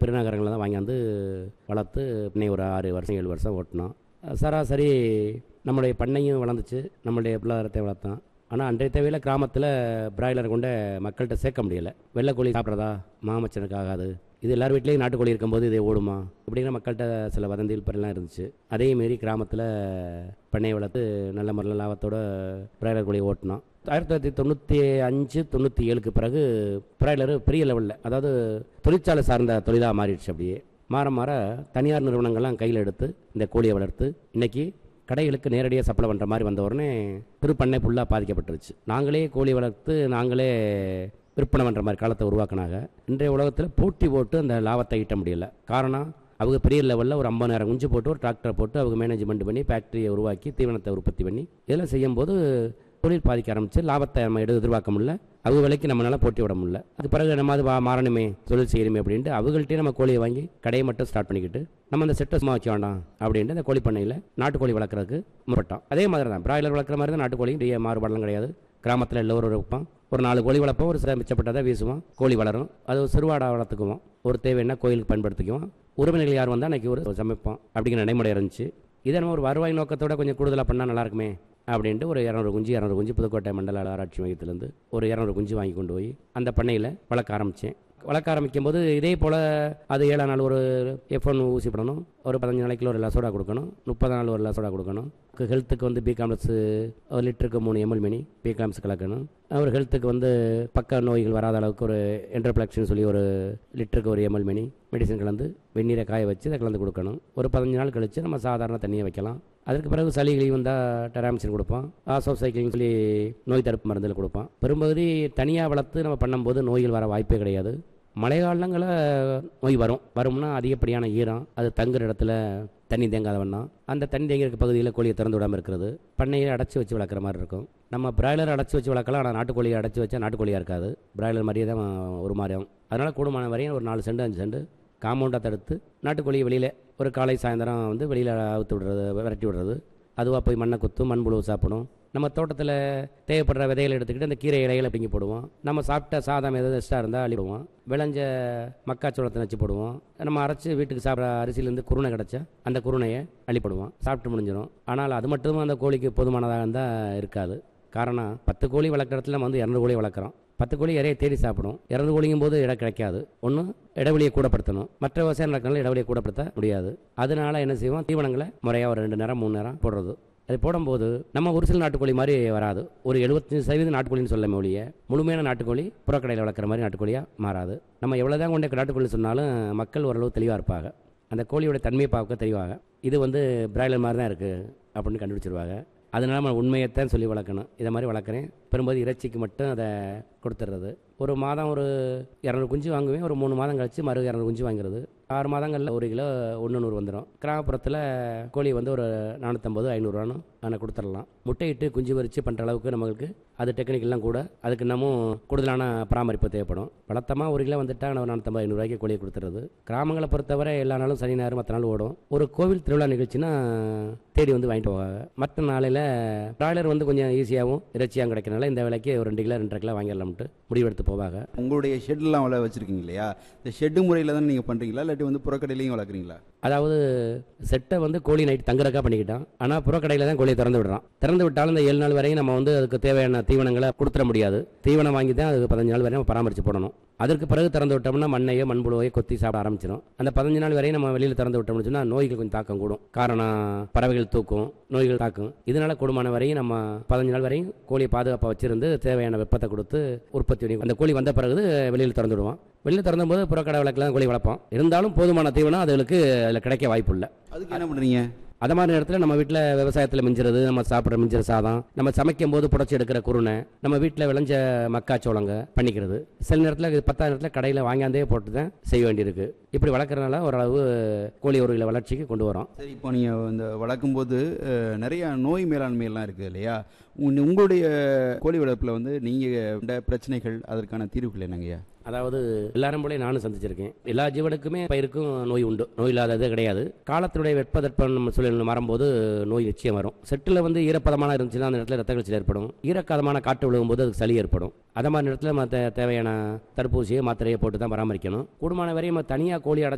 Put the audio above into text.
பெருநகரங்களில் தான் வாங்கியாந்து வளர்த்து இன்னை ஒரு ஆறு வருஷம் ஏழு வருஷம் ஓட்டினோம் சராசரி நம்மளுடைய பண்ணையும் வளர்ந்துச்சு நம்மளுடைய பிள்ளாரத்தை வளர்த்தோம் ஆனால் அன்றைய தேவையில் கிராமத்தில் பிராய்லர் கொண்ட மக்கள்கிட்ட சேர்க்க முடியலை வெள்ளைக்கோழி சாப்பிட்றதா மாமச்சனுக்கு ஆகாது இது எல்லார் வீட்லேயும் நாட்டுக்கோழி இருக்கும்போது இது ஓடுமா அப்படிங்கிற மக்கள்கிட்ட சில வதந்திகள் பெறலாம் இருந்துச்சு அதே மாரி கிராமத்தில் பண்ணையை வளர்த்து நல்ல முறையில் லாபத்தோட பிராய்லர் கோழி ஓட்டினோம் ஆயிரத்தி தொள்ளாயிரத்தி தொண்ணூற்றி அஞ்சு தொண்ணூற்றி ஏழுக்கு பிறகு பிராய்லர் பெரிய லெவலில் அதாவது தொழிற்சாலை சார்ந்த தொழிலாக மாறிடுச்சு அப்படியே மாற மாற தனியார் நிறுவனங்கள்லாம் கையில் எடுத்து இந்த கோழியை வளர்த்து இன்னைக்கு கடைகளுக்கு நேரடியாக சப்ளை பண்ணுற மாதிரி வந்த உடனே திருப்பண்ணை ஃபுல்லாக பாதிக்கப்பட்டுருச்சு நாங்களே கோழி வளர்த்து நாங்களே விற்பனை பண்ணுற மாதிரி காலத்தை உருவாக்குனாங்க இன்றைய உலகத்தில் போட்டி போட்டு அந்த லாபத்தை ஈட்ட முடியல காரணம் அவங்க பெரிய லெவலில் ஒரு ஐம்பதாயிரம் குஞ்சு போட்டு ஒரு டிராக்டரை போட்டு அவங்க மேனேஜ்மெண்ட் பண்ணி ஃபேக்ட்ரியை உருவாக்கி தீவனத்தை உற்பத்தி பண்ணி இதெல்லாம் செய்யும்போது தொழில் பாதிக்க ஆரம்பிச்சு லாபத்தை நம்ம எடு எதிர்பார்க்க முடியல அவங்க விலைக்கு நம்மளால போட்டி விட முடியல அதுக்கு பிறகு நம்ம அது வா- மாறணுமே தொழில் செய்யணுமே அப்படின்ட்டு அவங்கள்ட்டே நம்ம கோழியை வாங்கி கடையை மட்டும் ஸ்டார்ட் பண்ணிக்கிட்டு நம்ம அந்த செட்டை சும்மா வைக்க வேண்டாம் அப்படின்ட்டு அந்த கோழி பண்ணையில் நாட்டுக்கோழி வளர்க்குறதுக்கு முற்பட்டோம் அதே மாதிரி தான் பிராய்லர் வளர்க்குற மாதிரி தான் நாட்டுக்கோழி பெரிய மாறுபாடெல்லாம் கிடையாது கிராமத்தில் எல்லோரும் இருப்போம் ஒரு நாலு கோழி வளர்ப்போம் ஒரு சில மிச்சப்பட்டதை வீசுவோம் கோழி வளரும் அது ஒரு சிறுவாடா வளர்த்துக்குவோம் ஒரு தேவைன்னா கோயிலுக்கு பயன்படுத்திக்குவோம் உறவினர்கள் யார் வந்தால் அன்றைக்கி ஒரு சமைப்போம் அப்படிங்கிற நடைமுறை இருந்துச்சு இதை நம்ம ஒரு வருவாய் நோக்கத்தோட கொஞ்சம் கூடுதலாக பண்ணால் நல்லா இருக்குமே அப்படின்ட்டு ஒரு இரநூறு குஞ்சு இரநூறு குஞ்சு புதுக்கோட்டை மண்டல ஆராய்ச்சி மையத்திலேருந்து ஒரு இரநூறு குஞ்சு வாங்கி கொண்டு போய் அந்த பண்ணையில் வளர்க்க ஆரம்பித்தேன் வளர்க்க ஆரம்பிக்கும் போது இதே போல் அது ஏழாம் நாள் ஒரு எஃப் ஒன் ஊசி போடணும் ஒரு பதினஞ்சு நாளைக்கு ஒரு லசோடா கொடுக்கணும் முப்பது நாள் ஒரு லசோடா கொடுக்கணும் ஹெல்த்துக்கு வந்து பி காம்ப்ளெக்ஸ் ஒரு லிட்டருக்கு மூணு எம்எல் மினி பி காம்ஸ் கலக்கணும் ஒரு ஹெல்த்துக்கு வந்து பக்க நோய்கள் வராத அளவுக்கு ஒரு என்ட்ரோப்ளக்ஸ்னு சொல்லி ஒரு லிட்டருக்கு ஒரு எம்எல் மினி மெடிசன் கலந்து வெந்நீரை காய வச்சு அதை கலந்து கொடுக்கணும் ஒரு பதினஞ்சு நாள் கழித்து நம்ம சாதாரண தண்ணியை வைக்கலாம் அதுக்கு பிறகு சளி கிளி வந்தால் டெராமிசின் கொடுப்போம் ஆசோ சைக்கிள்னு சொல்லி நோய் தடுப்பு மருந்தில் கொடுப்போம் பெரும்பகுதி தனியாக வளர்த்து நம்ம பண்ணும்போது நோய்கள் வர வாய்ப்பே கிடையாது மழை காலங்களில் நோய் வரும் வரும்னா அதிகப்படியான ஈரம் அது தங்குற இடத்துல தண்ணி தேங்காத வண்ணம் அந்த தண்ணி தேங்கிற பகுதியில் கோழியை திறந்து விடாமல் இருக்கிறது பண்ணையை அடைச்சி வச்சு வளர்க்குற மாதிரி இருக்கும் நம்ம பிராய்லர் அடைச்சி வச்சு வளர்க்கலாம் ஆனால் நாட்டுக்கோழியை அடைச்சி வச்சா நாட்டுக்கோழியாக இருக்காது பிராய்லர் மாதிரியே தான் ஒரு மாதிரி ஆகும் அதனால் கூடுமான வரையும் ஒரு நாலு செண்டு அஞ்சு செண்டு காம்பவுண்டாக தடுத்து நாட்டுக்கோழியை வெளியில் ஒரு காலை சாயந்தரம் வந்து வெளியில் அவுத்து விடுறது விரட்டி விடுறது அதுவாக போய் மண்ணை குத்தும் மண்புழு சாப்பிடும் நம்ம தோட்டத்தில் தேவைப்படுற விதைகளை எடுத்துக்கிட்டு அந்த கீரை இலைகளை பிங்கி போடுவோம் நம்ம சாப்பிட்ட சாதம் எதாவது எக்ஸ்ட்ரா இருந்தால் அள்ளிடுவோம் விளைஞ்ச மக்காச்சோளத்தை வச்சு போடுவோம் நம்ம அரைச்சி வீட்டுக்கு சாப்பிட்ற அரிசியிலேருந்து குருணை கிடச்சா அந்த குருணையை அள்ளிப்படுவோம் சாப்பிட்டு முடிஞ்சிடும் ஆனால் அது மட்டும் அந்த கோழிக்கு போதுமானதாக இருந்தால் இருக்காது காரணம் பத்து கோழி வளர்க்குற இடத்துல நம்ம வந்து இரநூறு கோழி வளர்க்குறோம் பத்து கோழி இறைய தேடி சாப்பிடும் இரநூறு கோழிங்கும் போது இடம் கிடைக்காது ஒன்று இடைவெளியை கூடப்படுத்தணும் மற்ற விவசாயம் நடக்கிறனால இடைவெளியை கூடப்படுத்த முடியாது அதனால என்ன செய்வோம் தீவனங்களை முறையாக ஒரு ரெண்டு நேரம் மூணு நேரம் போடுறது அது போடும்போது நம்ம ஒரு சில நாட்டுக்கோழி மாதிரி வராது ஒரு எழுபத்தஞ்சு சதவீதம் நாட்டுக்கோழின்னு சொல்ல ஒழிய முழுமையான நாட்டுக்கோழி புறக்கடையில் வளர்க்குற மாதிரி நாட்டுக்கோழியாக மாறாது நம்ம எவ்வளோதான் கொண்டு நாட்டுக்கோழி சொன்னாலும் மக்கள் ஓரளவு தெளிவாக இருப்பாங்க அந்த கோழியோட தன்மையை பார்க்க தெளிவாங்க இது வந்து பிராய்லர் மாதிரி தான் இருக்குது அப்படின்னு கண்டுபிடிச்சிருவாங்க அதனால நம்ம உண்மையைத்தான் சொல்லி வளர்க்கணும் இதை மாதிரி வளர்க்குறேன் பெரும்போது இறைச்சிக்கு மட்டும் அதை கொடுத்துட்றது ஒரு மாதம் ஒரு இரநூறு குஞ்சு வாங்குவேன் ஒரு மூணு மாதம் கழிச்சு மறு இரநூறு குஞ்சு வாங்குறது ஆறு மாதங்களில் ஒரு கிலோ ஒன்று நூறு வந்துடும் கிராமப்புறத்தில் கோழி வந்து ஒரு நானூற்றம்பது ஐநூறுரூவான்னு ஆனால் கொடுத்துடலாம் முட்டையிட்டு குஞ்சு பறித்து பண்ணுற அளவுக்கு நம்மளுக்கு அது டெக்னிக்கெல்லாம் கூட அதுக்கு இன்னமும் கூடுதலான பராமரிப்பு தேவைப்படும் வளர்த்தமாக ஒரு கிலோ வந்துட்டா நம்ம நானூற்றம்பது ஐநூறுரூவாய்க்கு கோழியை கொடுத்துறது கிராமங்களை பொறுத்தவரை எல்லா நாளும் சனி ஞாயிறு மற்ற நாள் ஓடும் ஒரு கோவில் திருவிழா நிகழ்ச்சினா தேடி வந்து வாங்கிட்டு போவாங்க மற்ற நாளையில் பிராய்லர் வந்து கொஞ்சம் ஈஸியாகவும் இறைச்சியாகவும் கிடைக்கிறனால இந்த விலைக்கு ஒரு ரெண்டு கிலோ ரெண்டரை கிலோ வாங்கிடலாம்ட்டு முடிவெடுத்து போவாங்க உங்களுடைய ஷெட்லாம் வள வச்சுருக்கீங்க இல்லையா இந்த ஷெட்டு முறையில் தான் நீங்கள் பண்ணுறீங்களா இல்லாட்டி வந்து புறக்கடையிலையும் வளர்க்குறீங்களா அதாவது செட்டை வந்து கோழி நைட் தங்குறக்கா பண்ணிக்கிட்டான் ஆனால் புறக்கடையில் தான் கோழியை திறந்து விடுறான் திறந்து விட்டாலும் இந்த ஏழு நாள் வரையும் நம்ம வந்து அதுக்கு தேவையான தீவனங்களை கொடுத்துட முடியாது தீவனம் வாங்கி தான் அதுக்கு பதினஞ்சு நாள் வரையும் நம்ம பராமரித்து போடணும் அதற்கு பிறகு திறந்து விட்டோம்னா மண்ணையோ மண்புழுவையோ கொத்தி சாப்பிட ஆரம்பிச்சிடும் அந்த பதினஞ்சு நாள் வரையும் நம்ம வெளியில் திறந்து விட்டோம்னு சொன்னால் நோய்கள் கொஞ்சம் தாக்கம் கூடும் காரணம் பறவைகள் தூக்கும் நோய்கள் தாக்கும் இதனால கூடுமான வரையும் நம்ம பதினஞ்சு நாள் வரையும் கோழியை பாதுகாப்பாக வச்சிருந்து தேவையான வெப்பத்தை கொடுத்து உற்பத்தி பண்ணி அந்த கோழி வந்த பிறகு வெளியில் திறந்து விடுவோம் வெளியில் திறந்தும்போது புறக்கடை வளர்க்கலாம் கோழி வளர்ப்போம் இருந்தாலும் போதுமான தீவனம் அதுகளுக்கு அதில் கிடைக்க வாய்ப்பு இல்லை அதுக்கு என்ன பண்ணுறீங்க அது மாதிரி நேரத்தில் நம்ம வீட்டில் விவசாயத்தில் மிஞ்சுறது நம்ம சாப்பிட்ற மிஞ்சுற சாதம் நம்ம சமைக்கும் போது புடச்சி எடுக்கிற குருணை நம்ம வீட்டில் விளைஞ்ச மக்காச்சோளங்க பண்ணிக்கிறது சில நேரத்தில் இது பத்தாம் நேரத்தில் கடையில் வாங்கியாந்தே போட்டு தான் செய்ய வேண்டியிருக்கு இப்படி வளர்க்குறதுனால ஓரளவு கோழி ஒரு கிலோ வளர்ச்சிக்கு கொண்டு வரோம் சரி இப்போ நீங்கள் இந்த வளர்க்கும்போது அஹ், நிறைய நோய் மேலாண்மையெல்லாம் இருக்குது இல்லையா உங்க- உங்களுடைய கோழி வளர்ப்பில் வந்து நீங்கள் பிரச்சனைகள் அதற்கான தீர்வுகள் என்னங்கய்யா அதாவது எல்லாரும் போல நானும் சந்திச்சிருக்கேன் எல்லா ஜீவனுக்குமே பயிருக்கும் நோய் உண்டு நோய் இல்லாதது கிடையாது காலத்தினுடைய வெப்பதட்பம் சூழல் மாறும்போது நோய் நிச்சயம் வரும் செட்டில் வந்து ஈரப்பதமான இருந்துச்சுன்னா அந்த இடத்துல ரத்த கழிச்சல் ஏற்படும் ஈரக்காதமான காற்று விழுகும்போது அதுக்கு சளி ஏற்படும் அதை மாதிரி நேரத்தில் மற்ற தேவையான தடுப்பூசியை மாத்திரையை போட்டு தான் பராமரிக்கணும் கூடுமான வரையும் நம்ம தனியாக கோழி அடை